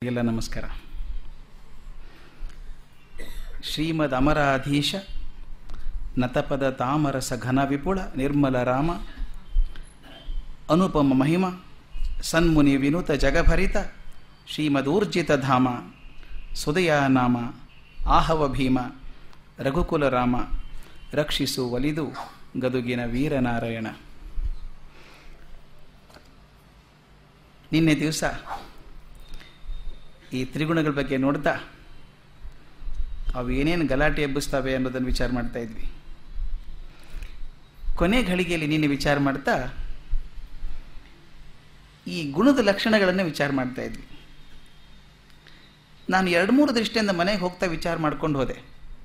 ಎಲ್ಲ ನಮಸ್ಕಾರ ಶ್ರೀಮದ್ ಅಮರಾಧೀಶ ನತಪದ ತಾಮರಸ ಘನ ವಿಪುಳ ನಿರ್ಮಲ ರಾಮ ಅನುಪಮ ಮಹಿಮ ಸನ್ಮುನಿ ವಿನುತ ಜಗಭರಿತ ಶ್ರೀಮದೂರ್ಜಿತ ಧಾಮ ಸುದಯ ನಾಮ ಆಹವ ಭೀಮ ರಘುಕುಲ ರಾಮ ರಕ್ಷಿಸು ಒಲಿದು ಗದುಗಿನ ವೀರನಾರಾಯಣ ನಿನ್ನೆ ದಿವಸ ಈ ತ್ರಿಗುಣಗಳ ಬಗ್ಗೆ ನೋಡ್ತಾ ಅವು ಏನೇನು ಗಲಾಟೆ ಎಬ್ಬಿಸ್ತವೆ ಅನ್ನೋದನ್ನು ವಿಚಾರ ಮಾಡ್ತಾ ಇದ್ವಿ ಕೊನೆ ಘಳಿಗೆಯಲ್ಲಿ ನಿನ್ನೆ ವಿಚಾರ ಮಾಡ್ತಾ ಈ ಗುಣದ ಲಕ್ಷಣಗಳನ್ನು ವಿಚಾರ ಮಾಡ್ತಾ ಇದ್ವಿ ನಾನು ಎರಡು ಮೂರು ದೃಷ್ಟಿಯಿಂದ ಮನೆಗೆ ಹೋಗ್ತಾ ವಿಚಾರ ಮಾಡ್ಕೊಂಡು ಹೋದೆ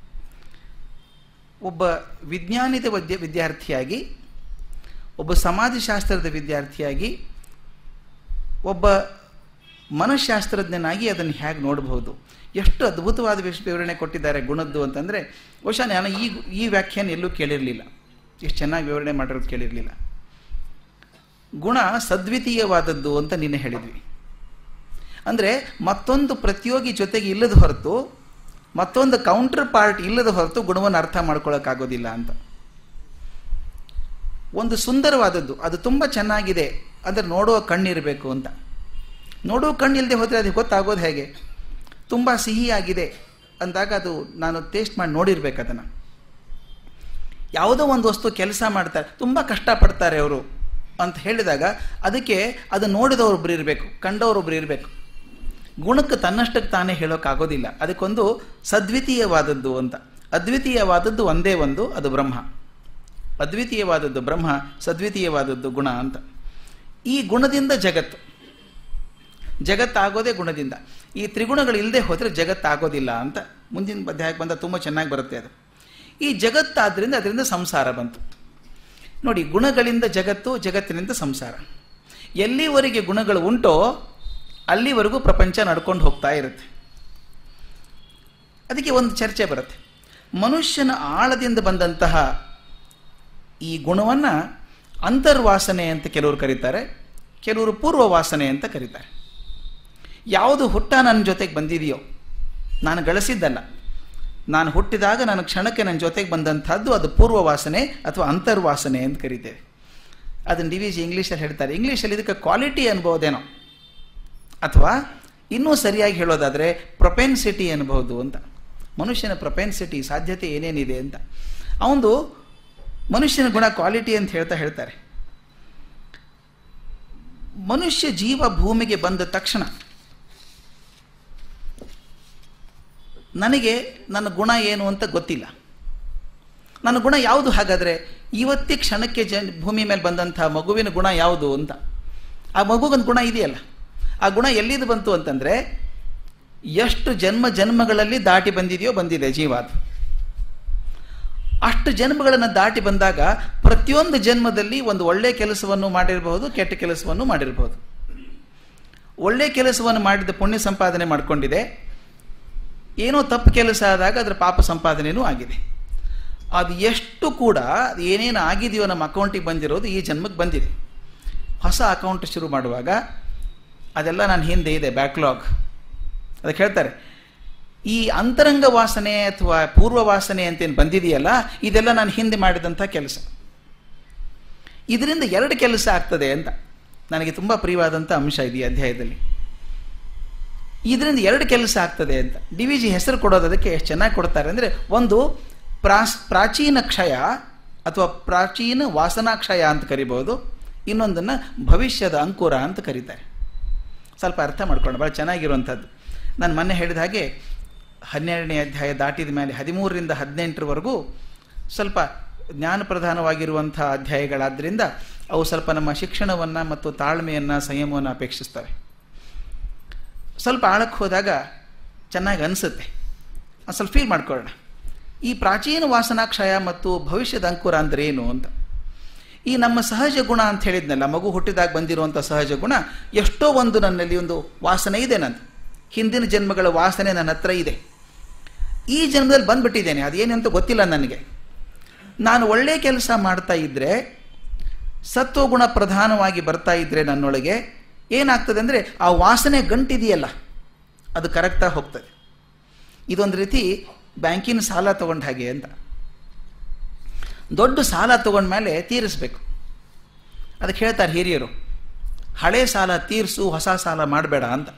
ಒಬ್ಬ ವಿಜ್ಞಾನಿತ ವಿದ್ಯ ವಿದ್ಯಾರ್ಥಿಯಾಗಿ ಒಬ್ಬ ಸಮಾಜಶಾಸ್ತ್ರದ ವಿದ್ಯಾರ್ಥಿಯಾಗಿ ಒಬ್ಬ ಮನಃಶಾಸ್ತ್ರಜ್ಞನಾಗಿ ಅದನ್ನು ಹೇಗೆ ನೋಡಬಹುದು ಎಷ್ಟು ಅದ್ಭುತವಾದ ವಿಷ ವಿವರಣೆ ಕೊಟ್ಟಿದ್ದಾರೆ ಗುಣದ್ದು ಅಂತಂದರೆ ಬಹುಶಃ ನಾನು ಈ ಈ ವ್ಯಾಖ್ಯಾನ ಎಲ್ಲೂ ಕೇಳಿರಲಿಲ್ಲ ಎಷ್ಟು ಚೆನ್ನಾಗಿ ವಿವರಣೆ ಮಾಡಿರೋದು ಕೇಳಿರಲಿಲ್ಲ ಗುಣ ಸದ್ವಿತೀಯವಾದದ್ದು ಅಂತ ನಿನ್ನೆ ಹೇಳಿದ್ವಿ ಅಂದರೆ ಮತ್ತೊಂದು ಪ್ರತಿಯೋಗಿ ಜೊತೆಗೆ ಇಲ್ಲದ ಹೊರತು ಮತ್ತೊಂದು ಕೌಂಟರ್ ಪಾರ್ಟ್ ಇಲ್ಲದ ಹೊರತು ಗುಣವನ್ನು ಅರ್ಥ ಮಾಡ್ಕೊಳ್ಳೋಕ್ಕಾಗೋದಿಲ್ಲ ಅಂತ ಒಂದು ಸುಂದರವಾದದ್ದು ಅದು ತುಂಬ ಚೆನ್ನಾಗಿದೆ ಅಂದರೆ ನೋಡುವ ಕಣ್ಣಿರಬೇಕು ಅಂತ ನೋಡುವ ಕಣ್ಣಿಲ್ಲದೆ ಹೋದರೆ ಅದಕ್ಕೆ ಗೊತ್ತಾಗೋದು ಹೇಗೆ ತುಂಬ ಸಿಹಿಯಾಗಿದೆ ಅಂದಾಗ ಅದು ನಾನು ಟೇಸ್ಟ್ ಮಾಡಿ ನೋಡಿರ್ಬೇಕು ಅದನ್ನು ಯಾವುದೋ ಒಂದು ವಸ್ತು ಕೆಲಸ ಮಾಡ್ತಾರೆ ತುಂಬ ಕಷ್ಟಪಡ್ತಾರೆ ಅವರು ಅಂತ ಹೇಳಿದಾಗ ಅದಕ್ಕೆ ಅದು ನೋಡಿದವರೊಬ್ಬರು ಇರಬೇಕು ಕಂಡವರೊಬ್ಬರು ಇರಬೇಕು ಗುಣಕ್ಕೆ ತನ್ನಷ್ಟಕ್ಕೆ ತಾನೇ ಹೇಳೋಕ್ಕಾಗೋದಿಲ್ಲ ಅದಕ್ಕೊಂದು ಸದ್ವಿತೀಯವಾದದ್ದು ಅಂತ ಅದ್ವಿತೀಯವಾದದ್ದು ಒಂದೇ ಒಂದು ಅದು ಬ್ರಹ್ಮ ಅದ್ವಿತೀಯವಾದದ್ದು ಬ್ರಹ್ಮ ಸದ್ವಿತೀಯವಾದದ್ದು ಗುಣ ಅಂತ ಈ ಗುಣದಿಂದ ಜಗತ್ತು ಜಗತ್ತಾಗೋದೇ ಗುಣದಿಂದ ಈ ತ್ರಿಗುಣಗಳು ಇಲ್ಲದೆ ಹೋದರೆ ಜಗತ್ತಾಗೋದಿಲ್ಲ ಅಂತ ಮುಂದಿನ ಅಧ್ಯಾಯಕ್ಕೆ ಬಂದ ತುಂಬ ಚೆನ್ನಾಗಿ ಬರುತ್ತೆ ಅದು ಈ ಜಗತ್ತಾದ್ದರಿಂದ ಅದರಿಂದ ಸಂಸಾರ ಬಂತು ನೋಡಿ ಗುಣಗಳಿಂದ ಜಗತ್ತು ಜಗತ್ತಿನಿಂದ ಸಂಸಾರ ಎಲ್ಲಿವರೆಗೆ ಗುಣಗಳು ಉಂಟೋ ಅಲ್ಲಿವರೆಗೂ ಪ್ರಪಂಚ ನಡ್ಕೊಂಡು ಹೋಗ್ತಾ ಇರುತ್ತೆ ಅದಕ್ಕೆ ಒಂದು ಚರ್ಚೆ ಬರುತ್ತೆ ಮನುಷ್ಯನ ಆಳದಿಂದ ಬಂದಂತಹ ಈ ಗುಣವನ್ನು ಅಂತರ್ವಾಸನೆ ಅಂತ ಕೆಲವರು ಕರೀತಾರೆ ಕೆಲವರು ಪೂರ್ವ ವಾಸನೆ ಅಂತ ಕರೀತಾರೆ ಯಾವುದು ಹುಟ್ಟ ನನ್ನ ಜೊತೆಗೆ ಬಂದಿದೆಯೋ ನಾನು ಗಳಿಸಿದ್ದಲ್ಲ ನಾನು ಹುಟ್ಟಿದಾಗ ನಾನು ಕ್ಷಣಕ್ಕೆ ನನ್ನ ಜೊತೆಗೆ ಬಂದಂಥದ್ದು ಅದು ಪೂರ್ವ ವಾಸನೆ ಅಥವಾ ಅಂತರ್ವಾಸನೆ ಅಂತ ಕರಿತೇವೆ ಅದನ್ನು ಡಿ ವಿ ಜಿ ಇಂಗ್ಲೀಷಲ್ಲಿ ಹೇಳ್ತಾರೆ ಇಂಗ್ಲೀಷಲ್ಲಿ ಇದಕ್ಕೆ ಕ್ವಾಲಿಟಿ ಅನ್ಬೋದೇನೋ ಅಥವಾ ಇನ್ನೂ ಸರಿಯಾಗಿ ಹೇಳೋದಾದರೆ ಪ್ರೊಪೆನ್ಸಿಟಿ ಅನ್ಬೋದು ಅಂತ ಮನುಷ್ಯನ ಪ್ರೊಪೆನ್ಸಿಟಿ ಸಾಧ್ಯತೆ ಏನೇನಿದೆ ಅಂತ ಅವನು ಮನುಷ್ಯನ ಗುಣ ಕ್ವಾಲಿಟಿ ಅಂತ ಹೇಳ್ತಾ ಹೇಳ್ತಾರೆ ಮನುಷ್ಯ ಜೀವ ಭೂಮಿಗೆ ಬಂದ ತಕ್ಷಣ ನನಗೆ ನನ್ನ ಗುಣ ಏನು ಅಂತ ಗೊತ್ತಿಲ್ಲ ನನ್ನ ಗುಣ ಯಾವುದು ಹಾಗಾದರೆ ಇವತ್ತಿ ಕ್ಷಣಕ್ಕೆ ಜ ಭೂಮಿ ಮೇಲೆ ಬಂದಂಥ ಮಗುವಿನ ಗುಣ ಯಾವುದು ಅಂತ ಆ ಮಗುವಿನ ಗುಣ ಇದೆಯಲ್ಲ ಆ ಗುಣ ಎಲ್ಲಿದು ಬಂತು ಅಂತಂದರೆ ಎಷ್ಟು ಜನ್ಮ ಜನ್ಮಗಳಲ್ಲಿ ದಾಟಿ ಬಂದಿದೆಯೋ ಬಂದಿದೆ ಜೀವ ಅದು ಅಷ್ಟು ಜನ್ಮಗಳನ್ನು ದಾಟಿ ಬಂದಾಗ ಪ್ರತಿಯೊಂದು ಜನ್ಮದಲ್ಲಿ ಒಂದು ಒಳ್ಳೆಯ ಕೆಲಸವನ್ನು ಮಾಡಿರಬಹುದು ಕೆಟ್ಟ ಕೆಲಸವನ್ನು ಮಾಡಿರಬಹುದು ಒಳ್ಳೆ ಕೆಲಸವನ್ನು ಮಾಡಿದ ಪುಣ್ಯ ಸಂಪಾದನೆ ಮಾಡಿಕೊಂಡಿದೆ ಏನೋ ತಪ್ಪು ಕೆಲಸ ಆದಾಗ ಅದರ ಪಾಪ ಸಂಪಾದನೆಯೂ ಆಗಿದೆ ಅದು ಎಷ್ಟು ಕೂಡ ಅದು ಏನೇನು ಆಗಿದೆಯೋ ನಮ್ಮ ಅಕೌಂಟಿಗೆ ಬಂದಿರೋದು ಈ ಜನ್ಮಕ್ಕೆ ಬಂದಿದೆ ಹೊಸ ಅಕೌಂಟ್ ಶುರು ಮಾಡುವಾಗ ಅದೆಲ್ಲ ನಾನು ಹಿಂದೆ ಇದೆ ಬ್ಯಾಕ್ಲಾಗ್ ಅದಕ್ಕೆ ಹೇಳ್ತಾರೆ ಈ ಅಂತರಂಗ ವಾಸನೆ ಅಥವಾ ಪೂರ್ವ ವಾಸನೆ ಅಂತೇನು ಬಂದಿದೆಯಲ್ಲ ಇದೆಲ್ಲ ನಾನು ಹಿಂದೆ ಮಾಡಿದಂಥ ಕೆಲಸ ಇದರಿಂದ ಎರಡು ಕೆಲಸ ಆಗ್ತದೆ ಅಂತ ನನಗೆ ತುಂಬ ಪ್ರಿಯವಾದಂಥ ಅಂಶ ಇದೆ ಈ ಅಧ್ಯಾಯದಲ್ಲಿ ಇದರಿಂದ ಎರಡು ಕೆಲಸ ಆಗ್ತದೆ ಅಂತ ಡಿ ವಿ ಜಿ ಹೆಸರು ಕೊಡೋದು ಅದಕ್ಕೆ ಎಷ್ಟು ಚೆನ್ನಾಗಿ ಕೊಡ್ತಾರೆ ಅಂದರೆ ಒಂದು ಪ್ರಾಸ್ ಪ್ರಾಚೀನ ಕ್ಷಯ ಅಥವಾ ಪ್ರಾಚೀನ ವಾಸನಾಕ್ಷಯ ಅಂತ ಕರಿಬೋದು ಇನ್ನೊಂದನ್ನು ಭವಿಷ್ಯದ ಅಂಕುರ ಅಂತ ಕರೀತಾರೆ ಸ್ವಲ್ಪ ಅರ್ಥ ಮಾಡ್ಕೊಂಡು ಭಾಳ ಚೆನ್ನಾಗಿರುವಂಥದ್ದು ನಾನು ಮೊನ್ನೆ ಹೇಳಿದ ಹಾಗೆ ಹನ್ನೆರಡನೇ ಅಧ್ಯಾಯ ದಾಟಿದ ಮೇಲೆ ಹದಿಮೂರರಿಂದ ಹದಿನೆಂಟರವರೆಗೂ ಸ್ವಲ್ಪ ಜ್ಞಾನ ಪ್ರಧಾನವಾಗಿರುವಂಥ ಅಧ್ಯಾಯಗಳಾದ್ದರಿಂದ ಅವು ಸ್ವಲ್ಪ ನಮ್ಮ ಶಿಕ್ಷಣವನ್ನು ಮತ್ತು ತಾಳ್ಮೆಯನ್ನು ಸಂಯಮವನ್ನು ಅಪೇಕ್ಷಿಸ್ತವೆ ಸ್ವಲ್ಪ ಆಳಕ್ಕೆ ಹೋದಾಗ ಚೆನ್ನಾಗಿ ಅನಿಸುತ್ತೆ ಸ್ವಲ್ಪ ಫೀಲ್ ಮಾಡ್ಕೊಳ್ಳೋಣ ಈ ಪ್ರಾಚೀನ ವಾಸನಾಕ್ಷಯ ಮತ್ತು ಭವಿಷ್ಯದ ಅಂಕುರ ಅಂದ್ರೆ ಏನು ಅಂತ ಈ ನಮ್ಮ ಸಹಜ ಗುಣ ಅಂತ ಹೇಳಿದ್ನಲ್ಲ ಮಗು ಹುಟ್ಟಿದಾಗ ಬಂದಿರುವಂಥ ಸಹಜ ಗುಣ ಎಷ್ಟೋ ಒಂದು ನನ್ನಲ್ಲಿ ಒಂದು ವಾಸನೆ ಇದೆ ನಂದು ಹಿಂದಿನ ಜನ್ಮಗಳ ವಾಸನೆ ನನ್ನ ಹತ್ರ ಇದೆ ಈ ಜನ್ಮದಲ್ಲಿ ಬಂದ್ಬಿಟ್ಟಿದ್ದೇನೆ ಅದೇನಂತ ಗೊತ್ತಿಲ್ಲ ನನಗೆ ನಾನು ಒಳ್ಳೆಯ ಕೆಲಸ ಮಾಡ್ತಾ ಇದ್ದರೆ ಸತ್ವಗುಣ ಪ್ರಧಾನವಾಗಿ ಬರ್ತಾ ಇದ್ದರೆ ನನ್ನೊಳಗೆ ಏನಾಗ್ತದೆ ಅಂದರೆ ಆ ವಾಸನೆ ಗಂಟಿದೆಯಲ್ಲ ಅದು ಕರಗ್ತಾ ಹೋಗ್ತದೆ ಇದೊಂದು ರೀತಿ ಬ್ಯಾಂಕಿನ ಸಾಲ ತಗೊಂಡ ಹಾಗೆ ಅಂತ ದೊಡ್ಡ ಸಾಲ ತಗೊಂಡ್ಮೇಲೆ ತೀರಿಸ್ಬೇಕು ಅದಕ್ಕೆ ಹೇಳ್ತಾರೆ ಹಿರಿಯರು ಹಳೆ ಸಾಲ ತೀರಿಸು ಹೊಸ ಸಾಲ ಮಾಡಬೇಡ ಅಂತ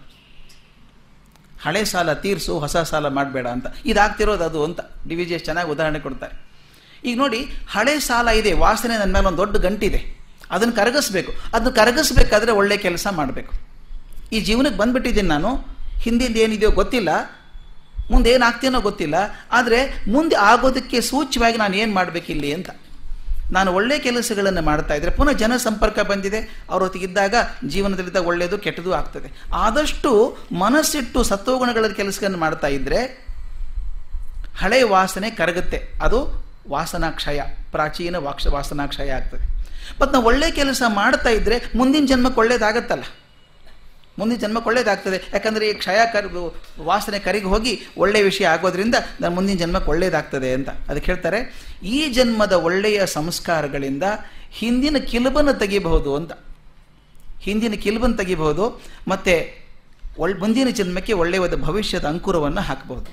ಹಳೆ ಸಾಲ ತೀರಿಸು ಹೊಸ ಸಾಲ ಮಾಡಬೇಡ ಅಂತ ಇದಾಗ್ತಿರೋದು ಅದು ಅಂತ ಡಿ ವಿ ಜಿ ಎಸ್ ಚೆನ್ನಾಗಿ ಉದಾಹರಣೆ ಕೊಡ್ತಾರೆ ಈಗ ನೋಡಿ ಹಳೆ ಸಾಲ ಇದೆ ವಾಸನೆ ನನ್ನ ಮೇಲೆ ಒಂದು ದೊಡ್ಡ ಗಂಟಿದೆ ಅದನ್ನು ಕರಗಿಸ್ಬೇಕು ಅದನ್ನು ಕರಗಿಸ್ಬೇಕಾದ್ರೆ ಒಳ್ಳೆ ಕೆಲಸ ಮಾಡಬೇಕು ಈ ಜೀವನಕ್ಕೆ ಬಂದ್ಬಿಟ್ಟಿದ್ದೀನಿ ನಾನು ಹಿಂದಿಂದ ಏನಿದೆಯೋ ಗೊತ್ತಿಲ್ಲ ಮುಂದೆ ಏನಾಗ್ತೀನೋ ಗೊತ್ತಿಲ್ಲ ಆದರೆ ಮುಂದೆ ಆಗೋದಕ್ಕೆ ಸೂಚ್ಯವಾಗಿ ನಾನು ಏನು ಮಾಡಬೇಕಿಲ್ಲಿ ಅಂತ ನಾನು ಒಳ್ಳೆ ಕೆಲಸಗಳನ್ನು ಮಾಡ್ತಾ ಇದ್ದರೆ ಪುನಃ ಜನ ಸಂಪರ್ಕ ಬಂದಿದೆ ಅವ್ರ ಹೊತ್ತಿಗಿದ್ದಾಗ ಜೀವನದಲ್ಲಿದ್ದಾಗ ಒಳ್ಳೆಯದು ಕೆಟ್ಟದ್ದು ಆಗ್ತದೆ ಆದಷ್ಟು ಮನಸ್ಸಿಟ್ಟು ಸತ್ವಗುಣಗಳ ಕೆಲಸಗಳನ್ನು ಮಾಡ್ತಾ ಇದ್ದರೆ ಹಳೆ ವಾಸನೆ ಕರಗುತ್ತೆ ಅದು ವಾಸನಾಕ್ಷಯ ಪ್ರಾಚೀನ ವಾಕ್ಷ ವಾಸನಾಕ್ಷಯ ಆಗ್ತದೆ ಮತ್ತು ನಾವು ಒಳ್ಳೆ ಕೆಲಸ ಮಾಡ್ತಾ ಇದ್ದರೆ ಮುಂದಿನ ಜನ್ಮಕ್ಕೆ ಒಳ್ಳೇದಾಗತ್ತಲ್ಲ ಮುಂದಿನ ಜನ್ಮಕ್ಕೆ ಒಳ್ಳೇದಾಗ್ತದೆ ಯಾಕಂದರೆ ಈ ಕ್ಷಯ ಕರ್ ವಾಸನೆ ಕರಿಗೆ ಹೋಗಿ ಒಳ್ಳೆಯ ವಿಷಯ ಆಗೋದ್ರಿಂದ ನಾನು ಮುಂದಿನ ಜನ್ಮಕ್ಕೆ ಒಳ್ಳೇದಾಗ್ತದೆ ಅಂತ ಅದಕ್ಕೆ ಹೇಳ್ತಾರೆ ಈ ಜನ್ಮದ ಒಳ್ಳೆಯ ಸಂಸ್ಕಾರಗಳಿಂದ ಹಿಂದಿನ ಕಿಲುಬನ್ನು ತೆಗಿಬಹುದು ಅಂತ ಹಿಂದಿನ ಕಿಲುಬನ್ನು ತೆಗಿಬಹುದು ಮತ್ತು ಒಳ್ ಮುಂದಿನ ಜನ್ಮಕ್ಕೆ ಒಳ್ಳೆಯದ ಭವಿಷ್ಯದ ಅಂಕುರವನ್ನು ಹಾಕಬಹುದು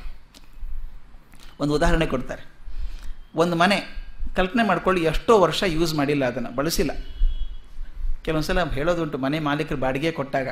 ಒಂದು ಉದಾಹರಣೆ ಕೊಡ್ತಾರೆ ಒಂದು ಮನೆ ಕಲ್ಪನೆ ಮಾಡ್ಕೊಳ್ಳಿ ಎಷ್ಟೋ ವರ್ಷ ಯೂಸ್ ಮಾಡಿಲ್ಲ ಅದನ್ನು ಬಳಸಿಲ್ಲ ಕೆಲವೊಂದು ಸಲ ಹೇಳೋದುಂಟು ಮನೆ ಮಾಲೀಕರು ಬಾಡಿಗೆ ಕೊಟ್ಟಾಗ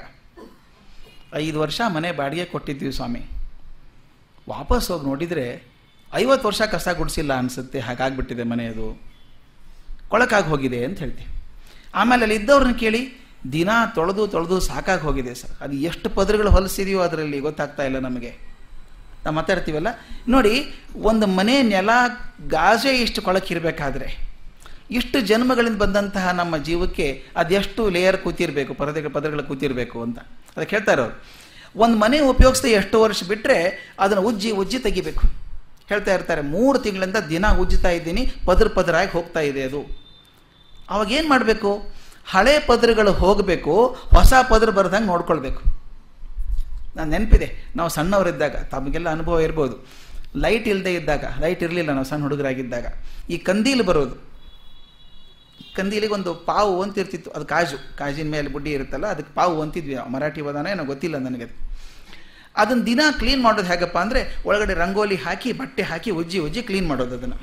ಐದು ವರ್ಷ ಮನೆ ಬಾಡಿಗೆ ಕೊಟ್ಟಿದ್ವಿ ಸ್ವಾಮಿ ವಾಪಸ್ ಹೋಗಿ ನೋಡಿದರೆ ಐವತ್ತು ವರ್ಷ ಕಸ ಗುಡಿಸಿಲ್ಲ ಅನಿಸುತ್ತೆ ಹಾಗಾಗ್ಬಿಟ್ಟಿದೆ ಮನೆಯದು ಕೊಳಕಾಗಿ ಹೋಗಿದೆ ಅಂತ ಹೇಳ್ತೀವಿ ಆಮೇಲೆ ಅಲ್ಲಿ ಇದ್ದವ್ರನ್ನ ಕೇಳಿ ದಿನ ತೊಳೆದು ತೊಳೆದು ಸಾಕಾಗಿ ಹೋಗಿದೆ ಸರ್ ಅದು ಎಷ್ಟು ಪದರುಗಳು ಹೊಲಿಸಿದೆಯೋ ಅದರಲ್ಲಿ ಗೊತ್ತಾಗ್ತಾ ಇಲ್ಲ ನಮಗೆ ನಾವು ಮಾತಾಡ್ತೀವಲ್ಲ ನೋಡಿ ಒಂದು ಮನೆ ನೆಲ ಗಾಜೆ ಇಷ್ಟು ಕೊಳಕಿರಬೇಕಾದ್ರೆ ಇಷ್ಟು ಜನ್ಮಗಳಿಂದ ಬಂದಂತಹ ನಮ್ಮ ಜೀವಕ್ಕೆ ಅದೆಷ್ಟು ಲೇಯರ್ ಕೂತಿರಬೇಕು ಪರದೆಗಳ ಪದರಗಳು ಕೂತಿರಬೇಕು ಅಂತ ಅದಕ್ಕೆ ಹೇಳ್ತಾರೆ ಅವರು ಒಂದು ಮನೆ ಉಪಯೋಗಿಸ್ದೆ ಎಷ್ಟು ವರ್ಷ ಬಿಟ್ಟರೆ ಅದನ್ನು ಉಜ್ಜಿ ಉಜ್ಜಿ ತೆಗಿಬೇಕು ಹೇಳ್ತಾ ಇರ್ತಾರೆ ಮೂರು ತಿಂಗಳಿಂದ ದಿನ ಉಜ್ಜುತ್ತಾ ಇದ್ದೀನಿ ಪದ್ರ ಪದರಾಗಿ ಹೋಗ್ತಾ ಇದೆ ಅದು ಅವಾಗ ಏನು ಮಾಡಬೇಕು ಹಳೆ ಪದರುಗಳು ಹೋಗಬೇಕು ಹೊಸ ಪದ್ರ ಬರ್ದಂಗೆ ನೋಡ್ಕೊಳ್ಬೇಕು ನಾನು ನೆನಪಿದೆ ನಾವು ಸಣ್ಣವರಿದ್ದಾಗ ತಮಗೆಲ್ಲ ಅನುಭವ ಇರ್ಬೋದು ಲೈಟ್ ಇಲ್ಲದೆ ಇದ್ದಾಗ ಲೈಟ್ ಇರಲಿಲ್ಲ ನಾವು ಸಣ್ಣ ಹುಡುಗರಾಗಿದ್ದಾಗ ಈ ಕಂದೀಲು ಬರೋದು ಕಂದೀಲಿಗೆ ಒಂದು ಪಾವು ಅಂತ ಇರ್ತಿತ್ತು ಅದು ಕಾಜು ಕಾಜಿನ ಮೇಲೆ ಬುಡ್ಡಿ ಇರುತ್ತಲ್ಲ ಅದಕ್ಕೆ ಪಾವು ಅಂತಿದ್ವಿ ಮರಾಠಿ ವದಾನ ಏನೋ ಗೊತ್ತಿಲ್ಲ ನನಗೆ ಅದನ್ನು ದಿನ ಕ್ಲೀನ್ ಮಾಡೋದು ಹೇಗಪ್ಪ ಅಂದರೆ ಒಳಗಡೆ ರಂಗೋಲಿ ಹಾಕಿ ಬಟ್ಟೆ ಹಾಕಿ ಉಜ್ಜಿ ಉಜ್ಜಿ ಕ್ಲೀನ್ ಮಾಡೋದು ಅದನ್ನು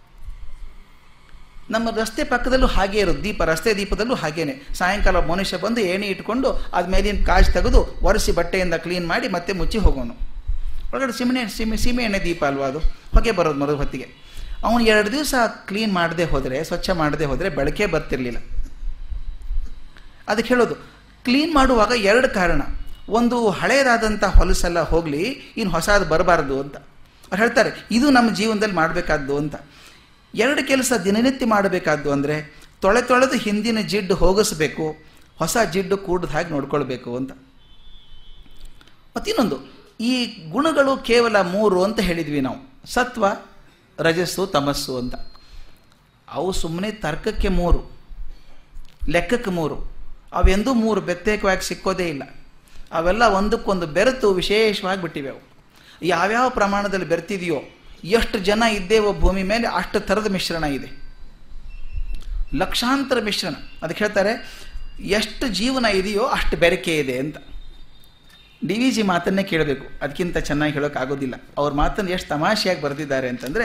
ನಮ್ಮ ರಸ್ತೆ ಪಕ್ಕದಲ್ಲೂ ಹಾಗೆ ಇರೋದು ದೀಪ ರಸ್ತೆ ದೀಪದಲ್ಲೂ ಹಾಗೇನೆ ಸಾಯಂಕಾಲ ಮನುಷ್ಯ ಬಂದು ಏಣಿ ಇಟ್ಕೊಂಡು ಅದ ಮೇಲಿನ ಕಾಜು ತೆಗೆದು ಒರೆಸಿ ಬಟ್ಟೆಯಿಂದ ಕ್ಲೀನ್ ಮಾಡಿ ಮತ್ತೆ ಮುಚ್ಚಿ ಹೋಗೋನು ಒಳಗಡೆ ಸಿಮೆಣೆ ಸಿಮೆ ಸೀಮೆ ಎಣ್ಣೆ ದೀಪ ಅಲ್ವಾ ಅದು ಹೊಗೆ ಬರೋದು ಮರು ಹೊತ್ತಿಗೆ ಅವನು ಎರಡು ದಿವಸ ಕ್ಲೀನ್ ಮಾಡದೆ ಹೋದರೆ ಸ್ವಚ್ಛ ಮಾಡದೆ ಹೋದರೆ ಬೆಳಕೆ ಬರ್ತಿರ್ಲಿಲ್ಲ ಅದಕ್ಕೆ ಹೇಳೋದು ಕ್ಲೀನ್ ಮಾಡುವಾಗ ಎರಡು ಕಾರಣ ಒಂದು ಹಳೇದಾದಂಥ ಹೊಲಸೆಲ್ಲ ಹೋಗಲಿ ಇನ್ನು ಹೊಸದು ಬರಬಾರ್ದು ಅಂತ ಅವ್ರು ಹೇಳ್ತಾರೆ ಇದು ನಮ್ಮ ಜೀವನದಲ್ಲಿ ಮಾಡಬೇಕಾದ್ದು ಅಂತ ಎರಡು ಕೆಲಸ ದಿನನಿತ್ಯ ಮಾಡಬೇಕಾದ್ದು ಅಂದರೆ ತೊಳೆ ತೊಳೆದು ಹಿಂದಿನ ಜಿಡ್ಡು ಹೋಗಿಸ್ಬೇಕು ಹೊಸ ಜಿಡ್ಡು ಕೂಡದ ಹಾಗೆ ನೋಡ್ಕೊಳ್ಬೇಕು ಅಂತ ಮತ್ತಿನ್ನೊಂದು ಈ ಗುಣಗಳು ಕೇವಲ ಮೂರು ಅಂತ ಹೇಳಿದ್ವಿ ನಾವು ಸತ್ವ ರಜಸ್ಸು ತಮಸ್ಸು ಅಂತ ಅವು ಸುಮ್ಮನೆ ತರ್ಕಕ್ಕೆ ಮೂರು ಲೆಕ್ಕಕ್ಕೆ ಮೂರು ಅವೆಂದೂ ಮೂರು ಪ್ರತ್ಯೇಕವಾಗಿ ಸಿಕ್ಕೋದೇ ಇಲ್ಲ ಅವೆಲ್ಲ ಒಂದಕ್ಕೊಂದು ಬೆರೆತು ವಿಶೇಷವಾಗಿ ಬಿಟ್ಟಿವೆ ಅವು ಯಾವ್ಯಾವ ಪ್ರಮಾಣದಲ್ಲಿ ಬೆರೆತಿದೆಯೋ ಎಷ್ಟು ಜನ ಇದ್ದೇವೋ ಭೂಮಿ ಮೇಲೆ ಅಷ್ಟು ಥರದ ಮಿಶ್ರಣ ಇದೆ ಲಕ್ಷಾಂತರ ಮಿಶ್ರಣ ಅದಕ್ಕೆ ಹೇಳ್ತಾರೆ ಎಷ್ಟು ಜೀವನ ಇದೆಯೋ ಅಷ್ಟು ಬೆರಕೆ ಇದೆ ಅಂತ ಡಿ ವಿ ಜಿ ಮಾತನ್ನೇ ಕೇಳಬೇಕು ಅದಕ್ಕಿಂತ ಚೆನ್ನಾಗಿ ಹೇಳೋಕ್ಕಾಗೋದಿಲ್ಲ ಅವ್ರ ಮಾತನ್ನು ಎಷ್ಟು ತಮಾಷೆಯಾಗಿ ಬರೆದಿದ್ದಾರೆ ಅಂತಂದರೆ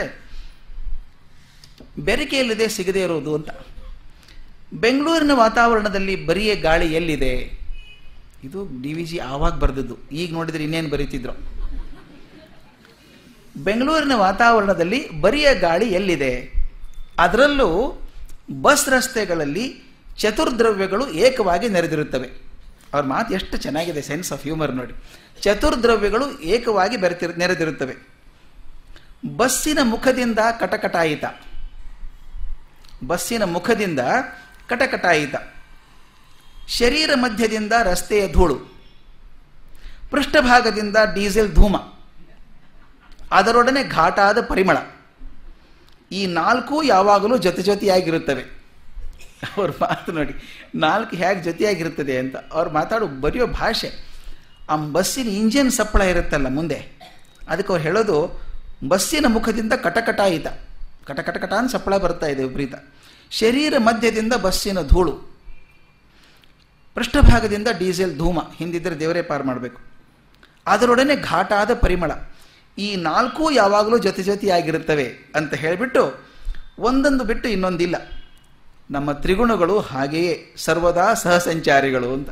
ಬೆರಕೆ ಎಲ್ಲಿದೆ ಸಿಗದೇ ಇರೋದು ಅಂತ ಬೆಂಗಳೂರಿನ ವಾತಾವರಣದಲ್ಲಿ ಬರಿಯ ಗಾಳಿ ಎಲ್ಲಿದೆ ಇದು ಡಿ ವಿ ಜಿ ಆವಾಗ ಬರೆದದ್ದು ಈಗ ನೋಡಿದರೆ ಇನ್ನೇನು ಬರೀತಿದ್ರು ಬೆಂಗಳೂರಿನ ವಾತಾವರಣದಲ್ಲಿ ಬರಿಯ ಗಾಳಿ ಎಲ್ಲಿದೆ ಅದರಲ್ಲೂ ಬಸ್ ರಸ್ತೆಗಳಲ್ಲಿ ಚತುರ್ದ್ರವ್ಯಗಳು ಏಕವಾಗಿ ನೆರೆದಿರುತ್ತವೆ ಅವ್ರ ಮಾತು ಎಷ್ಟು ಚೆನ್ನಾಗಿದೆ ಸೆನ್ಸ್ ಆಫ್ ಹ್ಯೂಮರ್ ನೋಡಿ ಚತುರ್ದ್ರವ್ಯಗಳು ಏಕವಾಗಿ ಬೆರೆತಿರು ನೆರೆದಿರುತ್ತವೆ ಬಸ್ಸಿನ ಮುಖದಿಂದ ಕಟಕಟಾಯಿತ ಬಸ್ಸಿನ ಮುಖದಿಂದ ಕಟಕಟಾಯಿತ ಶರೀರ ಮಧ್ಯದಿಂದ ರಸ್ತೆಯ ಧೂಳು ಪೃಷ್ಠಭಾಗದಿಂದ ಡೀಸೆಲ್ ಧೂಮ ಅದರೊಡನೆ ಘಾಟಾದ ಪರಿಮಳ ಈ ನಾಲ್ಕು ಯಾವಾಗಲೂ ಜೊತೆ ಜೊತೆಯಾಗಿರುತ್ತವೆ ಅವ್ರ ಮಾತು ನೋಡಿ ನಾಲ್ಕು ಹೇಗೆ ಜೊತೆಯಾಗಿರುತ್ತದೆ ಅಂತ ಅವ್ರು ಮಾತಾಡೋ ಬರೆಯೋ ಭಾಷೆ ಆ ಬಸ್ಸಿನ ಇಂಜಿನ್ ಸಪ್ಪಳ ಇರುತ್ತಲ್ಲ ಮುಂದೆ ಅದಕ್ಕೆ ಅವ್ರು ಹೇಳೋದು ಬಸ್ಸಿನ ಮುಖದಿಂದ ಕಟಕಟಾಯಿತ ಕಟಕಟಕಟ ಅಂತ ಸಪ್ಪಳ ಬರ್ತಾ ಇದೆ ವಿಪರೀತ ಶರೀರ ಮಧ್ಯದಿಂದ ಬಸ್ಸಿನ ಧೂಳು ಪೃಷ್ಠಭಾಗದಿಂದ ಡೀಸೆಲ್ ಧೂಮ ಹಿಂದಿದ್ದರೆ ದೇವರೇ ಪಾರು ಮಾಡಬೇಕು ಅದರೊಡನೆ ಘಾಟಾದ ಪರಿಮಳ ಈ ನಾಲ್ಕೂ ಯಾವಾಗಲೂ ಜೊತೆ ಜೊತೆಯಾಗಿರುತ್ತವೆ ಅಂತ ಹೇಳಿಬಿಟ್ಟು ಒಂದೊಂದು ಬಿಟ್ಟು ಇನ್ನೊಂದಿಲ್ಲ ನಮ್ಮ ತ್ರಿಗುಣಗಳು ಹಾಗೆಯೇ ಸರ್ವದಾ ಸಹಸಂಚಾರಿಗಳು ಅಂತ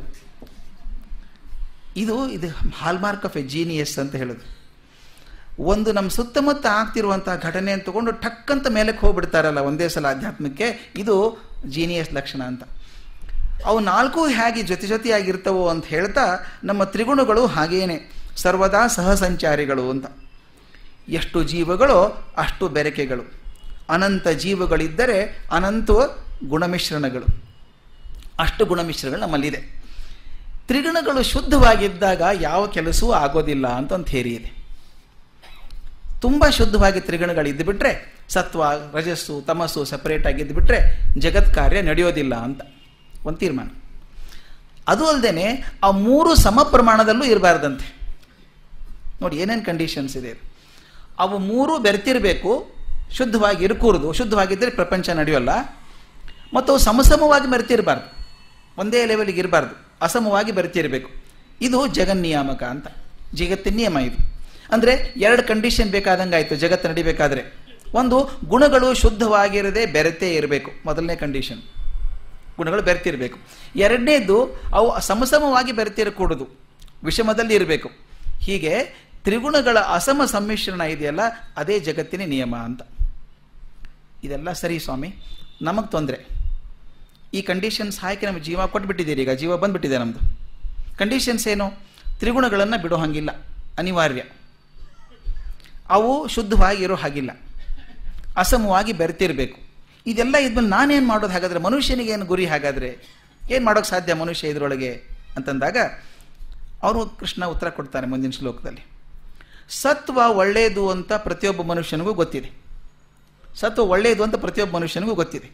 ಇದು ಇದು ಹಾಲ್ಮಾರ್ಕ್ ಆಫ್ ಎ ಜೀನಿಯಸ್ ಅಂತ ಹೇಳೋದು ಒಂದು ನಮ್ಮ ಸುತ್ತಮುತ್ತ ಆಗ್ತಿರುವಂತಹ ಘಟನೆ ಅಂತ ತಗೊಂಡು ಟಕ್ಕಂತ ಮೇಲಕ್ಕೆ ಹೋಗ್ಬಿಡ್ತಾರಲ್ಲ ಒಂದೇ ಸಲ ಅಧ್ಯಾತ್ಮಕ್ಕೆ ಇದು ಜೀನಿಯಸ್ ಲಕ್ಷಣ ಅಂತ ಅವು ನಾಲ್ಕು ಹೇಗೆ ಜೊತೆ ಜೊತೆಯಾಗಿರ್ತವೋ ಅಂತ ಹೇಳ್ತಾ ನಮ್ಮ ತ್ರಿಗುಣಗಳು ಹಾಗೇನೆ ಸರ್ವದಾ ಸಹಸಂಚಾರಿಗಳು ಅಂತ ಎಷ್ಟು ಜೀವಗಳೋ ಅಷ್ಟು ಬೆರಕೆಗಳು ಅನಂತ ಜೀವಗಳಿದ್ದರೆ ಅನಂತ ಗುಣಮಿಶ್ರಣಗಳು ಅಷ್ಟು ಗುಣಮಿಶ್ರಣಗಳು ನಮ್ಮಲ್ಲಿದೆ ತ್ರಿಗುಣಗಳು ಶುದ್ಧವಾಗಿದ್ದಾಗ ಯಾವ ಕೆಲಸವೂ ಆಗೋದಿಲ್ಲ ಅಂತ ಒಂದು ಥೇರಿ ಇದೆ ತುಂಬ ಶುದ್ಧವಾಗಿ ತ್ರಿಗುಣಗಳು ಇದ್ದು ಬಿಟ್ರೆ ಸತ್ವ ರಜಸ್ಸು ತಮಸ್ಸು ಸಪರೇಟ್ ಆಗಿದ್ದು ಬಿಟ್ರೆ ಜಗತ್ ಕಾರ್ಯ ನಡೆಯೋದಿಲ್ಲ ಅಂತ ಒಂದು ತೀರ್ಮಾನ ಅದು ಅಲ್ಲದೆ ಆ ಮೂರು ಸಮ ಪ್ರಮಾಣದಲ್ಲೂ ಇರಬಾರ್ದಂತೆ ನೋಡಿ ಏನೇನು ಕಂಡೀಷನ್ಸ್ ಇದೆ ಅವು ಮೂರು ಬೆರೆತಿರಬೇಕು ಶುದ್ಧವಾಗಿ ಇರ್ಕೂರ್ದು ಶುದ್ಧವಾಗಿದ್ದರೆ ಪ್ರಪಂಚ ನಡೆಯೋಲ್ಲ ಮತ್ತು ಅವು ಸಮಸಮವಾಗಿ ಬೆರೆತಿರಬಾರ್ದು ಒಂದೇ ಲೆವೆಲ್ಗೆ ಇರಬಾರ್ದು ಅಸಮವಾಗಿ ಬೆರೆತಿರಬೇಕು ಇದು ಜಗನ್ನಿಯಾಮಕ ಅಂತ ಜಗತ್ತಿನ ನಿಯಮ ಇದು ಅಂದರೆ ಎರಡು ಕಂಡೀಷನ್ ಬೇಕಾದಂಗೆ ಆಯಿತು ಜಗತ್ತು ನಡಿಬೇಕಾದ್ರೆ ಒಂದು ಗುಣಗಳು ಶುದ್ಧವಾಗಿರದೆ ಬೆರೆತೇ ಇರಬೇಕು ಮೊದಲನೇ ಕಂಡೀಷನ್ ಗುಣಗಳು ಬೆರೆತಿರಬೇಕು ಎರಡನೇದು ಅವು ಸಮಸಮವಾಗಿ ಬೆರೆತಿರಕೂಡದು ವಿಷಮದಲ್ಲಿ ಇರಬೇಕು ಹೀಗೆ ತ್ರಿಗುಣಗಳ ಅಸಮ ಸಮ್ಮಿಶ್ರಣ ಇದೆಯಲ್ಲ ಅದೇ ಜಗತ್ತಿನ ನಿಯಮ ಅಂತ ಇದೆಲ್ಲ ಸರಿ ಸ್ವಾಮಿ ನಮಗೆ ತೊಂದರೆ ಈ ಕಂಡೀಷನ್ಸ್ ಹಾಕಿ ನಮಗೆ ಜೀವ ಕೊಟ್ಬಿಟ್ಟಿದ್ದೀರಿ ಈಗ ಜೀವ ಬಂದ್ಬಿಟ್ಟಿದೆ ನಮ್ಮದು ಕಂಡೀಷನ್ಸ್ ಏನು ತ್ರಿಗುಣಗಳನ್ನು ಬಿಡೋ ಹಾಗಿಲ್ಲ ಅನಿವಾರ್ಯ ಅವು ಶುದ್ಧವಾಗಿ ಇರೋ ಹಾಗಿಲ್ಲ ಅಸಮವಾಗಿ ಬೆರೆತಿರಬೇಕು ಇದೆಲ್ಲ ಇದ್ಮೇಲೆ ನಾನೇನು ಮಾಡೋದು ಹಾಗಾದರೆ ಮನುಷ್ಯನಿಗೆ ಏನು ಗುರಿ ಹಾಗಾದರೆ ಏನು ಮಾಡೋಕ್ಕೆ ಸಾಧ್ಯ ಮನುಷ್ಯ ಇದರೊಳಗೆ ಅಂತಂದಾಗ ಅವರು ಕೃಷ್ಣ ಉತ್ತರ ಕೊಡ್ತಾನೆ ಮುಂದಿನ ಶ್ಲೋಕದಲ್ಲಿ ಸತ್ವ ಒಳ್ಳೆಯದು ಅಂತ ಪ್ರತಿಯೊಬ್ಬ ಮನುಷ್ಯನಿಗೂ ಗೊತ್ತಿದೆ ಸತ್ವ ಒಳ್ಳೆಯದು ಅಂತ ಪ್ರತಿಯೊಬ್ಬ ಮನುಷ್ಯನಿಗೂ ಗೊತ್ತಿದೆ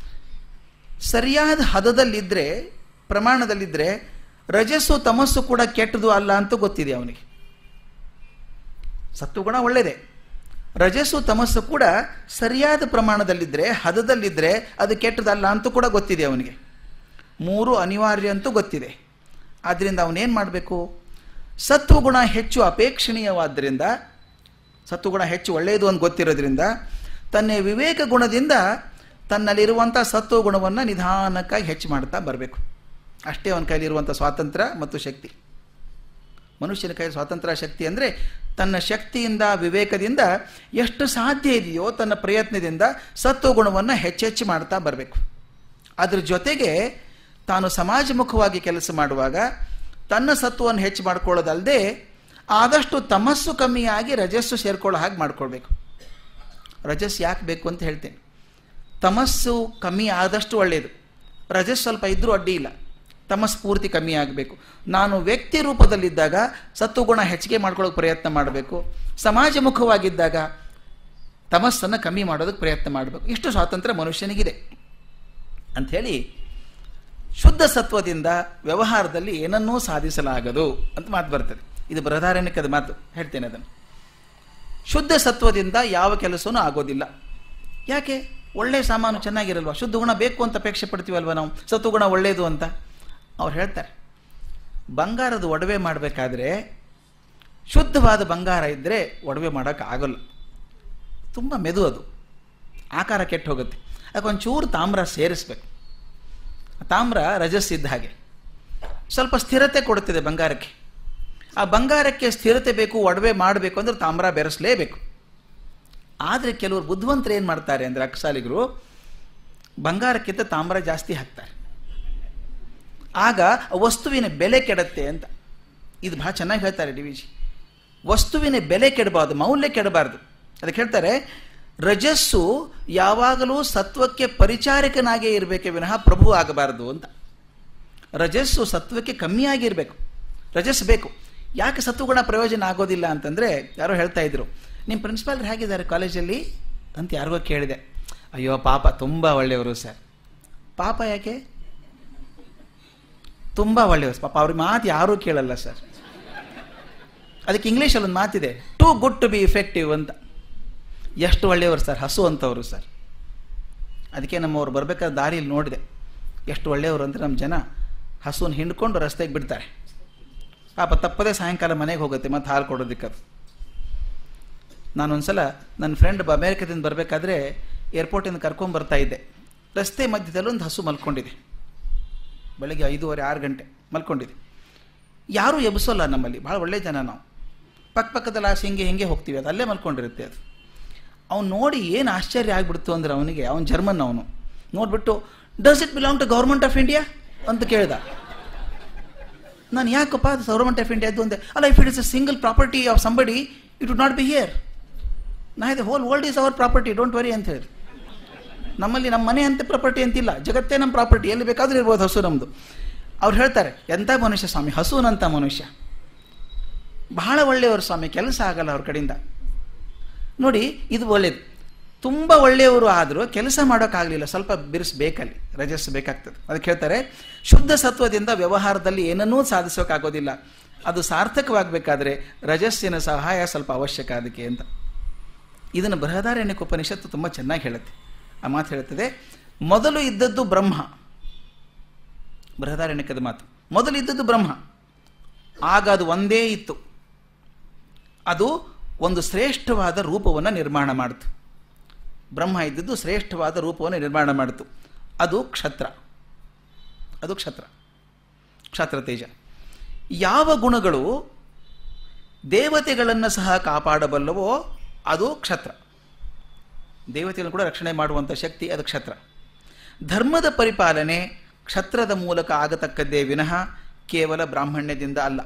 ಸರಿಯಾದ ಹದದಲ್ಲಿದ್ದರೆ ಪ್ರಮಾಣದಲ್ಲಿದ್ದರೆ ರಜಸ್ಸು ತಮಸ್ಸು ಕೂಡ ಕೆಟ್ಟದು ಅಲ್ಲ ಅಂತ ಗೊತ್ತಿದೆ ಅವನಿಗೆ ಸತ್ವಗುಣ ಒಳ್ಳೆಯದೇ ರಜಸ್ಸು ತಮಸ್ಸು ಕೂಡ ಸರಿಯಾದ ಪ್ರಮಾಣದಲ್ಲಿದ್ದರೆ ಹದದಲ್ಲಿದ್ದರೆ ಅದು ಕೆಟ್ಟದಲ್ಲ ಅಂತ ಕೂಡ ಗೊತ್ತಿದೆ ಅವನಿಗೆ ಮೂರು ಅನಿವಾರ್ಯ ಅಂತೂ ಗೊತ್ತಿದೆ ಆದ್ದರಿಂದ ಅವನೇನು ಮಾಡಬೇಕು ಸತ್ವಗುಣ ಹೆಚ್ಚು ಅಪೇಕ್ಷಣೀಯವಾದ್ದರಿಂದ ಸತ್ವಗುಣ ಹೆಚ್ಚು ಒಳ್ಳೆಯದು ಅಂತ ಗೊತ್ತಿರೋದ್ರಿಂದ ತನ್ನ ವಿವೇಕ ಗುಣದಿಂದ ತನ್ನಲ್ಲಿರುವಂಥ ಸತ್ವಗುಣವನ್ನು ನಿಧಾನಕ್ಕಾಗಿ ಹೆಚ್ಚು ಮಾಡ್ತಾ ಬರಬೇಕು ಅಷ್ಟೇ ಅವನ ಕೈಲಿರುವಂಥ ಸ್ವಾತಂತ್ರ್ಯ ಮತ್ತು ಶಕ್ತಿ ಮನುಷ್ಯನ ಕೈ ಸ್ವಾತಂತ್ರ್ಯ ಶಕ್ತಿ ಅಂದರೆ ತನ್ನ ಶಕ್ತಿಯಿಂದ ವಿವೇಕದಿಂದ ಎಷ್ಟು ಸಾಧ್ಯ ಇದೆಯೋ ತನ್ನ ಪ್ರಯತ್ನದಿಂದ ಸತ್ವಗುಣವನ್ನು ಹೆಚ್ಚೆಚ್ಚು ಮಾಡ್ತಾ ಬರಬೇಕು ಅದ್ರ ಜೊತೆಗೆ ತಾನು ಸಮಾಜಮುಖವಾಗಿ ಕೆಲಸ ಮಾಡುವಾಗ ತನ್ನ ಸತ್ವವನ್ನು ಹೆಚ್ಚು ಮಾಡ್ಕೊಳ್ಳೋದಲ್ಲದೆ ಆದಷ್ಟು ತಮಸ್ಸು ಕಮ್ಮಿಯಾಗಿ ರಜಸ್ಸು ಸೇರ್ಕೊಳ್ಳೋ ಹಾಗೆ ಮಾಡ್ಕೊಳ್ಬೇಕು ರಜಸ್ ಯಾಕೆ ಬೇಕು ಅಂತ ಹೇಳ್ತೇನೆ ತಮಸ್ಸು ಕಮ್ಮಿ ಆದಷ್ಟು ಒಳ್ಳೆಯದು ರಜಸ್ ಸ್ವಲ್ಪ ಇದ್ದರೂ ಅಡ್ಡಿ ಇಲ್ಲ ತಮಸ್ ಪೂರ್ತಿ ಕಮ್ಮಿ ಆಗಬೇಕು ನಾನು ವ್ಯಕ್ತಿ ರೂಪದಲ್ಲಿದ್ದಾಗ ಸತ್ವಗುಣ ಹೆಚ್ಚಿಗೆ ಮಾಡ್ಕೊಳ್ಳೋಕೆ ಪ್ರಯತ್ನ ಮಾಡಬೇಕು ಸಮಾಜಮುಖವಾಗಿದ್ದಾಗ ತಮಸ್ಸನ್ನು ಕಮ್ಮಿ ಮಾಡೋದಕ್ಕೆ ಪ್ರಯತ್ನ ಮಾಡಬೇಕು ಇಷ್ಟು ಸ್ವಾತಂತ್ರ್ಯ ಮನುಷ್ಯನಿಗಿದೆ ಅಂಥೇಳಿ ಶುದ್ಧ ಸತ್ವದಿಂದ ವ್ಯವಹಾರದಲ್ಲಿ ಏನನ್ನೂ ಸಾಧಿಸಲಾಗದು ಅಂತ ಮಾತು ಬರ್ತದೆ ಇದು ಬೃಹದಾರಣ್ಯಕದ ಮಾತು ಹೇಳ್ತೇನೆ ಅದನ್ನು ಶುದ್ಧ ಸತ್ವದಿಂದ ಯಾವ ಕೆಲಸವೂ ಆಗೋದಿಲ್ಲ ಯಾಕೆ ಒಳ್ಳೆಯ ಸಾಮಾನು ಚೆನ್ನಾಗಿರಲ್ವ ಶುದ್ಧ ಗುಣ ಬೇಕು ಅಂತ ಅಪೇಕ್ಷೆ ಪಡ್ತೀವಲ್ವ ನಾವು ಸತ್ವಗುಣ ಒಳ್ಳೆಯದು ಅಂತ ಅವ್ರು ಹೇಳ್ತಾರೆ ಬಂಗಾರದ ಒಡವೆ ಮಾಡಬೇಕಾದ್ರೆ ಶುದ್ಧವಾದ ಬಂಗಾರ ಇದ್ದರೆ ಒಡವೆ ಮಾಡೋಕ್ಕೆ ಆಗೋಲ್ಲ ತುಂಬ ಮೆದು ಅದು ಆಕಾರ ಕೆಟ್ಟು ಹೋಗುತ್ತೆ ಅದಕ್ಕೊಂಚೂರು ತಾಮ್ರ ಸೇರಿಸ್ಬೇಕು ತಾಮ್ರ ರಜಸ್ಸಿದ್ದ ಹಾಗೆ ಸ್ವಲ್ಪ ಸ್ಥಿರತೆ ಕೊಡುತ್ತದೆ ಬಂಗಾರಕ್ಕೆ ಆ ಬಂಗಾರಕ್ಕೆ ಸ್ಥಿರತೆ ಬೇಕು ಒಡವೆ ಮಾಡಬೇಕು ಅಂದ್ರೆ ತಾಮ್ರ ಬೆರೆಸಲೇಬೇಕು ಆದರೆ ಕೆಲವರು ಬುದ್ಧಿವಂತರು ಏನು ಮಾಡ್ತಾರೆ ಅಂದರೆ ಅಕ್ಸಾಲಿಗರು ಬಂಗಾರಕ್ಕಿಂತ ತಾಮ್ರ ಜಾಸ್ತಿ ಹಾಕ್ತಾರೆ ಆಗ ವಸ್ತುವಿನ ಬೆಲೆ ಕೆಡತ್ತೆ ಅಂತ ಇದು ಭಾಳ ಚೆನ್ನಾಗಿ ಹೇಳ್ತಾರೆ ಡಿ ವಿ ಜಿ ವಸ್ತುವಿನ ಬೆಲೆ ಕೆಡಬಾರ್ದು ಮೌಲ್ಯ ಕೆಡಬಾರ್ದು ಅದಕ್ಕೆ ಹೇಳ್ತಾರೆ ರಜಸ್ಸು ಯಾವಾಗಲೂ ಸತ್ವಕ್ಕೆ ಪರಿಚಾರಕನಾಗೇ ಇರಬೇಕೆ ವಿನಃ ಪ್ರಭು ಆಗಬಾರ್ದು ಅಂತ ರಜಸ್ಸು ಸತ್ವಕ್ಕೆ ಕಮ್ಮಿಯಾಗಿರಬೇಕು ರಜಸ್ ಬೇಕು ಯಾಕೆ ಸತ್ವಗುಣ ಪ್ರಯೋಜನ ಆಗೋದಿಲ್ಲ ಅಂತಂದರೆ ಯಾರೋ ಹೇಳ್ತಾ ಇದ್ರು ನಿಮ್ಮ ಪ್ರಿನ್ಸಿಪಾಲ್ ಹೇಗಿದ್ದಾರೆ ಕಾಲೇಜಲ್ಲಿ ಅಂತ ಯಾರಿಗೋ ಕೇಳಿದೆ ಅಯ್ಯೋ ಪಾಪ ತುಂಬ ಒಳ್ಳೆಯವರು ಸರ್ ಪಾಪ ಯಾಕೆ ತುಂಬ ಒಳ್ಳೆಯವರು ಪಾಪ ಅವ್ರಿಗೆ ಮಾತು ಯಾರೂ ಕೇಳಲ್ಲ ಸರ್ ಅದಕ್ಕೆ ಇಂಗ್ಲೀಷಲ್ಲಿ ಒಂದು ಮಾತಿದೆ too good to be effective ಅಂತ ಎಷ್ಟು ಒಳ್ಳೆಯವರು ಸರ್ ಹಸು ಅಂತವರು ಸರ್ ಅದಕ್ಕೆ ನಮ್ಮವ್ರು ಬರಬೇಕಾದ ದಾರಿಯಲ್ಲಿ ನೋಡಿದೆ ಎಷ್ಟು ಒಳ್ಳೆಯವರು ಅಂದರೆ ನಮ್ಮ ಜನ ಹಸುವನ್ನು ಹಿಂಡ್ಕೊಂಡು ರಸ್ತೆಗೆ ಬಿಡ್ತಾರೆ ಪಾಪ ತಪ್ಪದೇ ಸಾಯಂಕಾಲ ಮನೆಗೆ ಹೋಗುತ್ತೆ ಮತ್ತೆ ಹಾಲು ಕೊಡೋದಕ್ಕೆ ಅದು ನಾನೊಂದ್ಸಲ ನನ್ನ ಫ್ರೆಂಡ್ ಅಮೇರಿಕದಿಂದ ಬರಬೇಕಾದ್ರೆ ಏರ್ಪೋರ್ಟಿಂದ ಕರ್ಕೊಂಡು ಬರ್ತಾ ಇದ್ದೆ ರಸ್ತೆ ಮಧ್ಯದಲ್ಲಿ ಒಂದು ಹಸು ಮಲ್ಕೊಂಡಿದೆ ಬೆಳಗ್ಗೆ ಐದೂವರೆ ಆರು ಗಂಟೆ ಮಲ್ಕೊಂಡಿದೆ ಯಾರೂ ಎಬ್ಸೋಲ್ಲ ನಮ್ಮಲ್ಲಿ ಭಾಳ ಒಳ್ಳೆ ಜನ ನಾವು ಪಕ್ಕ ಪಕ್ಕದಲ್ಲಿ ಆಸೆ ಹಿಂಗೆ ಹಿಂಗೆ ಹೋಗ್ತೀವಿ ಅದು ಅಲ್ಲೇ ಮಲ್ಕೊಂಡಿರುತ್ತೆ ಅದು ಅವ್ನು ನೋಡಿ ಏನು ಆಶ್ಚರ್ಯ ಆಗಿಬಿಡ್ತು ಅಂದ್ರೆ ಅವನಿಗೆ ಅವನು ಜರ್ಮನ್ ಅವನು ನೋಡಿಬಿಟ್ಟು does it belong to government of India ಅಂತ ಕೇಳ್ದ ನಾನು ಯಾಕಪ್ಪ ಅದು ಗೌರ್ಮೆಂಟ್ ಆಫ್ ಇಂಡಿಯಾದ್ದು ಅಂದೆ ಅಲ್ಲ if it is a single property of somebody it would not be here ನಾ ಇದೆ whole world is our property don't worry ಅಂತ ಹೇಳಿ ನಮ್ಮಲ್ಲಿ ನಮ್ಮ ಮನೆ ಅಂತ ಪ್ರಾಪರ್ಟಿ ಅಂತಿಲ್ಲ ಜಗತ್ತೇ ನಮ್ಮ ಪ್ರಾಪರ್ಟಿ ಎಲ್ಲಿ ಬೇಕಾದರೂ ಇರ್ಬೋದು ಹಸು ನಮ್ಮದು ಅವ್ರು ಹೇಳ್ತಾರೆ ಎಂಥ ಮನುಷ್ಯ ಸ್ವಾಮಿ ಹಸುನಂಥ ಮನುಷ್ಯ ಬಹಳ ಒಳ್ಳೆಯವರು ಸ್ವಾಮಿ ಕೆಲಸ ಆಗಲ್ಲ ಅವ್ರ ಕಡೆಯಿಂದ ನೋಡಿ ಇದು ಒಳ್ಳೇದು ತುಂಬ ಒಳ್ಳೆಯವರು ಆದರೂ ಕೆಲಸ ಮಾಡೋಕ್ಕಾಗಲಿಲ್ಲ ಸ್ವಲ್ಪ ಬಿರ್ಸ್ಬೇಕಲ್ಲಿ ರಜಸ್ ಬೇಕಾಗ್ತದೆ ಅದಕ್ಕೆ ಹೇಳ್ತಾರೆ ಶುದ್ಧ ಸತ್ವದಿಂದ ವ್ಯವಹಾರದಲ್ಲಿ ಏನನ್ನೂ ಸಾಧಿಸೋಕ್ಕಾಗೋದಿಲ್ಲ ಅದು ಸಾರ್ಥಕವಾಗಬೇಕಾದ್ರೆ ರಜಸ್ಸಿನ ಸಹಾಯ ಸ್ವಲ್ಪ ಅವಶ್ಯಕ ಅದಕ್ಕೆ ಅಂತ ಇದನ್ನು ಬೃಹದಾರಣ್ಯಕ ಉಪನಿಷತ್ತು ತುಂಬ ಚೆನ್ನಾಗಿ ಹೇಳುತ್ತೆ ಆ ಮಾತು ಹೇಳುತ್ತದೆ ಮೊದಲು ಇದ್ದದ್ದು ಬ್ರಹ್ಮ ಬೃಹದಾರಣ್ಯಕದ ಮಾತು ಮೊದಲು ಇದ್ದದ್ದು ಬ್ರಹ್ಮ ಆಗ ಅದು ಒಂದೇ ಇತ್ತು ಅದು ಒಂದು ಶ್ರೇಷ್ಠವಾದ ರೂಪವನ್ನು ನಿರ್ಮಾಣ ಮಾಡಿತು ಬ್ರಹ್ಮ ಇದ್ದದ್ದು ಶ್ರೇಷ್ಠವಾದ ರೂಪವನ್ನು ನಿರ್ಮಾಣ ಮಾಡಿತು ಅದು ಕ್ಷತ್ರ ಅದು ಕ್ಷತ್ರ ಕ್ಷತ್ರ ತೇಜ ಯಾವ ಗುಣಗಳು ದೇವತೆಗಳನ್ನು ಸಹ ಕಾಪಾಡಬಲ್ಲವೋ ಅದು ಕ್ಷತ್ರ ದೇವತೆಗಳನ್ನು ಕೂಡ ರಕ್ಷಣೆ ಮಾಡುವಂಥ ಶಕ್ತಿ ಅದು ಕ್ಷತ್ರ ಧರ್ಮದ ಪರಿಪಾಲನೆ ಕ್ಷತ್ರದ ಮೂಲಕ ಆಗತಕ್ಕದ್ದೇ ವಿನಃ ಕೇವಲ ಬ್ರಾಹ್ಮಣ್ಯದಿಂದ ಅಲ್ಲ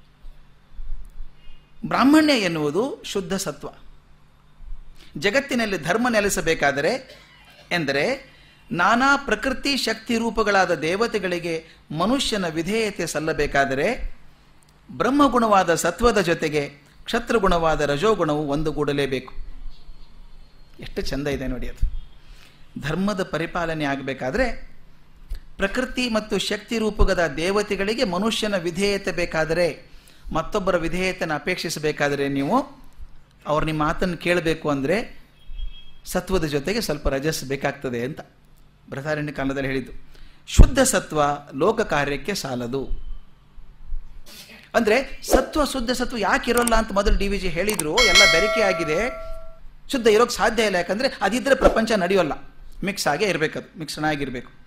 ಬ್ರಾಹ್ಮಣ್ಯ ಎನ್ನುವುದು ಶುದ್ಧ ಸತ್ವ ಜಗತ್ತಿನಲ್ಲಿ ಧರ್ಮ ನೆಲೆಸಬೇಕಾದರೆ ಎಂದರೆ ನಾನಾ ಪ್ರಕೃತಿ ಶಕ್ತಿ ರೂಪಗಳಾದ ದೇವತೆಗಳಿಗೆ ಮನುಷ್ಯನ ವಿಧೇಯತೆ ಸಲ್ಲಬೇಕಾದರೆ ಬ್ರಹ್ಮಗುಣವಾದ ಸತ್ವದ ಜೊತೆಗೆ ಕ್ಷತ್ರಗುಣವಾದ ರಜೋಗುಣವು ಒಂದುಗೂಡಲೇಬೇಕು ಎಷ್ಟು ಚಂದ ಇದೆ ನೋಡಿ ಅದು ಧರ್ಮದ ಪರಿಪಾಲನೆ ಆಗಬೇಕಾದ್ರೆ ಪ್ರಕೃತಿ ಮತ್ತು ಶಕ್ತಿ ರೂಪದ ದೇವತೆಗಳಿಗೆ ಮನುಷ್ಯನ ವಿಧೇಯತೆ ಬೇಕಾದರೆ ಮತ್ತೊಬ್ಬರ ವಿಧೇಯತೆಯನ್ನು ಅಪೇಕ್ಷಿಸಬೇಕಾದರೆ ನೀವು ಅವ್ರು ನಿಮ್ಮ ಮಾತನ್ನು ಕೇಳಬೇಕು ಅಂದರೆ ಸತ್ವದ ಜೊತೆಗೆ ಸ್ವಲ್ಪ ರಜಸ್ ಬೇಕಾಗ್ತದೆ ಅಂತ ಬೃಹದಾರಣ್ಯ ಕಾಲದಲ್ಲಿ ಹೇಳಿದ್ದು ಶುದ್ಧ ಸತ್ವ ಲೋಕ ಕಾರ್ಯಕ್ಕೆ ಸಾಲದು ಅಂದರೆ ಸತ್ವ ಶುದ್ಧ ಸತ್ವ ಯಾಕೆ ಇರೋಲ್ಲ ಅಂತ ಮೊದಲು ಡಿ ವಿ ಜಿ ಹೇಳಿದ್ರು ಎಲ್ಲ ಬೆರಕೆ ಆಗಿದೆ ಶುದ್ಧ ಇರೋಕ್ಕೆ ಸಾಧ್ಯ ಇಲ್ಲ ಯಾಕಂದರೆ ಅದಿದ್ದರೆ ಪ್ರಪಂಚ ನಡೆಯೋಲ್ಲ ಮಿಕ್ಸ್ ಆಗೇ ಇರಬೇಕದು ಮಿಕ್ಸ್ಡ್ ಆಗಿರಬೇಕು